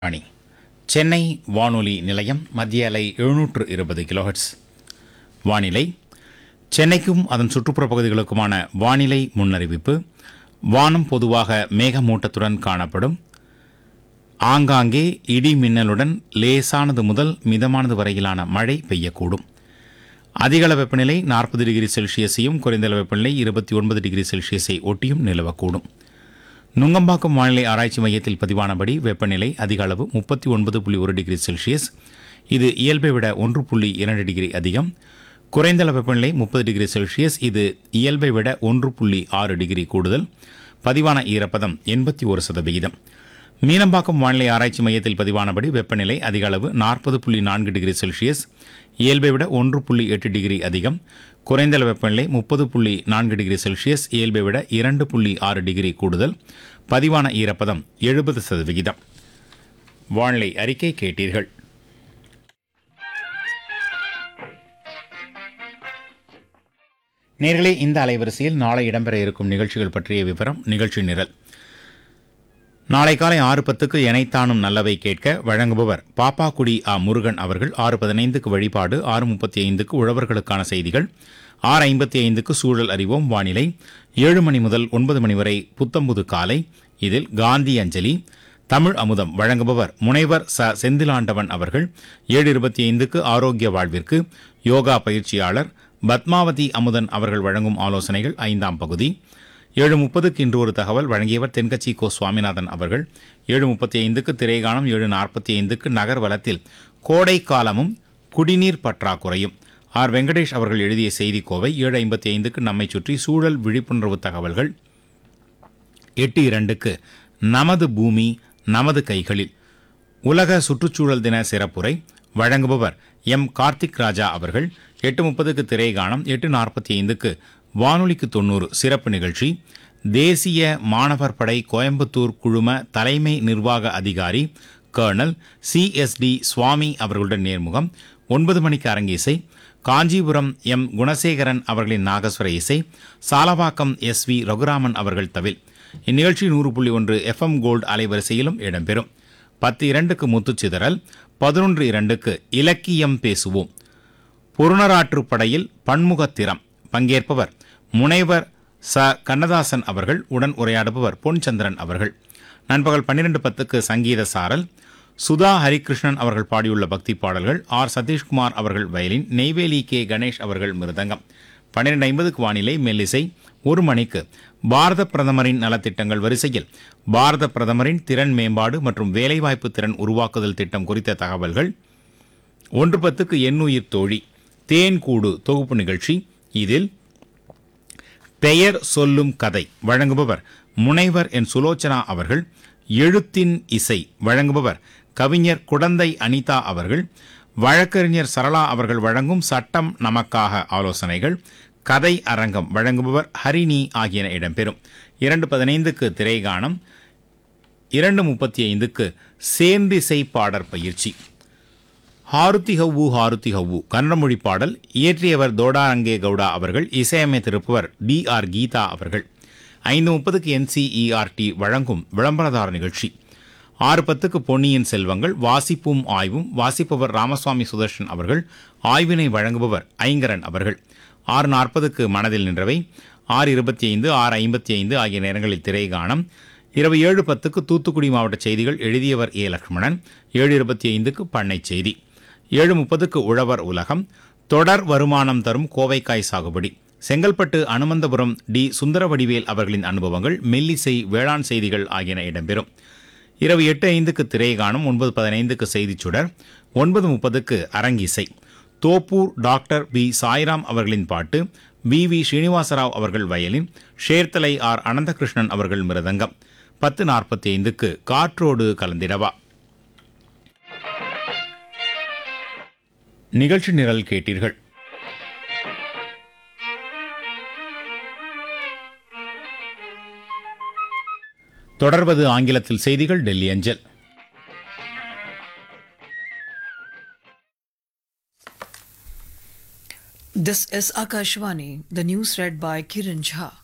அணி சென்னை வானொலி நிலையம் மத்திய அலை எழுநூற்று இருபது கிலோஹெட்ஸ் வானிலை சென்னைக்கும் அதன் சுற்றுப்புற பகுதிகளுக்குமான வானிலை முன்னறிவிப்பு வானம் பொதுவாக மேகமூட்டத்துடன் காணப்படும் ஆங்காங்கே இடி மின்னலுடன் லேசானது முதல் மிதமானது வரையிலான மழை பெய்யக்கூடும் அதிகள வெப்பநிலை நாற்பது டிகிரி செல்சியஸையும் குறைந்தளவு வெப்பநிலை இருபத்தி ஒன்பது டிகிரி செல்சியஸை ஒட்டியும் நிலவக்கூடும் நுங்கம்பாக்கம் வானிலை ஆராய்ச்சி மையத்தில் பதிவானபடி வெப்பநிலை அதிக அளவு முப்பத்தி ஒன்பது புள்ளி ஒரு டிகிரி செல்சியஸ் இது இயல்பை விட ஒன்று புள்ளி இரண்டு டிகிரி அதிகம் குறைந்தளவு வெப்பநிலை முப்பது டிகிரி செல்சியஸ் இது இயல்பை விட ஒன்று புள்ளி ஆறு டிகிரி கூடுதல் பதிவான ஈரப்பதம் எண்பத்தி ஒரு சதவிகிதம் மீனம்பாக்கம் வானிலை ஆராய்ச்சி மையத்தில் பதிவானபடி வெப்பநிலை அதிக அளவு நாற்பது புள்ளி நான்கு டிகிரி செல்சியஸ் இயல்பை விட ஒன்று புள்ளி எட்டு டிகிரி அதிகம் குறைந்தளவு வெப்பநிலை முப்பது புள்ளி நான்கு டிகிரி செல்சியஸ் இயல்பை விட இரண்டு புள்ளி ஆறு டிகிரி கூடுதல் பதிவான ஈரப்பதம் எழுபது சதவிகிதம் வானிலை அறிக்கை கேட்டீர்கள் நேர்களே இந்த அலைவரிசையில் நாளை இடம்பெற இருக்கும் நிகழ்ச்சிகள் பற்றிய விவரம் நிகழ்ச்சி நிரல் நாளை காலை ஆறு பத்துக்கு எனைத்தானும் நல்லவை கேட்க வழங்குபவர் பாப்பாக்குடி ஆ முருகன் அவர்கள் ஆறு பதினைந்துக்கு வழிபாடு ஆறு முப்பத்தி ஐந்துக்கு உழவர்களுக்கான செய்திகள் ஆறு ஐம்பத்தி ஐந்துக்கு சூழல் அறிவோம் வானிலை ஏழு மணி முதல் ஒன்பது மணி வரை புத்தம்புது காலை இதில் காந்தி அஞ்சலி தமிழ் அமுதம் வழங்குபவர் முனைவர் ச செந்திலாண்டவன் அவர்கள் ஏழு இருபத்தி ஐந்துக்கு ஆரோக்கிய வாழ்விற்கு யோகா பயிற்சியாளர் பத்மாவதி அமுதன் அவர்கள் வழங்கும் ஆலோசனைகள் ஐந்தாம் பகுதி ஏழு முப்பதுக்கு இன்று ஒரு தகவல் வழங்கியவர் தென்கட்சி கோ சுவாமிநாதன் அவர்கள் ஏழு முப்பத்தி ஐந்துக்கு திரைகாணம் ஏழு நாற்பத்தி ஐந்துக்கு நகர் வலத்தில் கோடை காலமும் குடிநீர் பற்றாக்குறையும் ஆர் வெங்கடேஷ் அவர்கள் எழுதிய செய்திக்கோவை ஏழு ஐம்பத்தி ஐந்துக்கு நம்மை சுற்றி சூழல் விழிப்புணர்வு தகவல்கள் எட்டு இரண்டுக்கு நமது பூமி நமது கைகளில் உலக சுற்றுச்சூழல் தின சிறப்புரை வழங்குபவர் எம் கார்த்திக் ராஜா அவர்கள் எட்டு முப்பதுக்கு திரைகாணம் எட்டு நாற்பத்தி ஐந்துக்கு வானொலிக்கு தொண்ணூறு சிறப்பு நிகழ்ச்சி தேசிய மாணவர் படை கோயம்புத்தூர் குழும தலைமை நிர்வாக அதிகாரி கர்னல் சிஎஸ்டி சுவாமி அவர்களுடன் நேர்முகம் ஒன்பது மணிக்கு அரங்கேசை காஞ்சிபுரம் எம் குணசேகரன் அவர்களின் நாகஸ்வர இசை சாலவாக்கம் எஸ் வி ரகுராமன் அவர்கள் தவில் இந்நிகழ்ச்சி நூறு புள்ளி ஒன்று எஃப்எம் கோல்டு அலைவரிசையிலும் இடம்பெறும் பத்து இரண்டுக்கு முத்துச்சிதறல் பதினொன்று இரண்டுக்கு இலக்கியம் பேசுவோம் புறநராற்று படையில் பன்முகத்திறம் பங்கேற்பவர் முனைவர் ச கண்ணதாசன் அவர்கள் உடன் உரையாடுபவர் பொன்சந்திரன் அவர்கள் நண்பகல் பன்னிரண்டு பத்துக்கு சங்கீத சாரல் சுதா ஹரிகிருஷ்ணன் அவர்கள் பாடியுள்ள பக்தி பாடல்கள் ஆர் சதீஷ்குமார் அவர்கள் வயலின் நெய்வேலி கே கணேஷ் அவர்கள் மிருதங்கம் பன்னிரண்டு ஐம்பதுக்கு வானிலை மெல்லிசை ஒரு மணிக்கு பாரத பிரதமரின் நலத்திட்டங்கள் வரிசையில் பாரத பிரதமரின் திறன் மேம்பாடு மற்றும் வேலைவாய்ப்பு திறன் உருவாக்குதல் திட்டம் குறித்த தகவல்கள் ஒன்று பத்துக்கு எண்ணுயிர் தோழி தேன்கூடு தொகுப்பு நிகழ்ச்சி இதில் பெயர் சொல்லும் கதை வழங்குபவர் முனைவர் என் சுலோச்சனா அவர்கள் எழுத்தின் இசை வழங்குபவர் கவிஞர் குடந்தை அனிதா அவர்கள் வழக்கறிஞர் சரளா அவர்கள் வழங்கும் சட்டம் நமக்காக ஆலோசனைகள் கதை அரங்கம் வழங்குபவர் ஹரிணி ஆகியன இடம்பெறும் இரண்டு பதினைந்துக்கு திரைகாணம் இரண்டு முப்பத்தி ஐந்துக்கு சேர்ந்திசை பாடற் பயிற்சி ஹாருத்தி ஹவ்வு ஹாருத்தி ஹவ்வு கன்னட மொழி பாடல் இயற்றியவர் தோடாரங்கே கவுடா அவர்கள் இசையமைத்திருப்பவர் டி ஆர் கீதா அவர்கள் ஐந்து முப்பதுக்கு என்சிஇஆர்டி வழங்கும் விளம்பரதார நிகழ்ச்சி ஆறு பத்துக்கு பொன்னியின் செல்வங்கள் வாசிப்பும் ஆய்வும் வாசிப்பவர் ராமசுவாமி சுதர்ஷன் அவர்கள் ஆய்வினை வழங்குபவர் ஐங்கரன் அவர்கள் ஆறு நாற்பதுக்கு மனதில் நின்றவை ஆறு இருபத்தி ஐந்து ஆறு ஐம்பத்தி ஐந்து ஆகிய நேரங்களில் திரைகாணம் இரவு ஏழு பத்துக்கு தூத்துக்குடி மாவட்ட செய்திகள் எழுதியவர் ஏ லக்ஷ்மணன் ஏழு இருபத்தி ஐந்துக்கு பண்ணை செய்தி ஏழு முப்பதுக்கு உழவர் உலகம் தொடர் வருமானம் தரும் கோவைக்காய் சாகுபடி செங்கல்பட்டு அனுமந்தபுரம் டி சுந்தரவடிவேல் அவர்களின் அனுபவங்கள் மெல்லிசை வேளாண் செய்திகள் ஆகியன இடம்பெறும் இரவு எட்டு ஐந்துக்கு திரைகாணும் ஒன்பது பதினைந்துக்கு செய்திச் சுடர் ஒன்பது முப்பதுக்கு அரங்கிசை தோப்பூர் டாக்டர் பி சாய்ராம் அவர்களின் பாட்டு வி வி ஸ்ரீனிவாசராவ் அவர்கள் வயலின் ஷேர்த்தலை ஆர் அனந்தகிருஷ்ணன் அவர்கள் மிருதங்கம் பத்து நாற்பத்தி ஐந்துக்கு காற்றோடு கலந்திடவா நிகழ்ச்சி நிரல் கேட்டீர்கள் தொடர்வது ஆங்கிலத்தில் செய்திகள் டெல்லி அஞ்சல் This is Akashvani, the news read by Kiran Jha.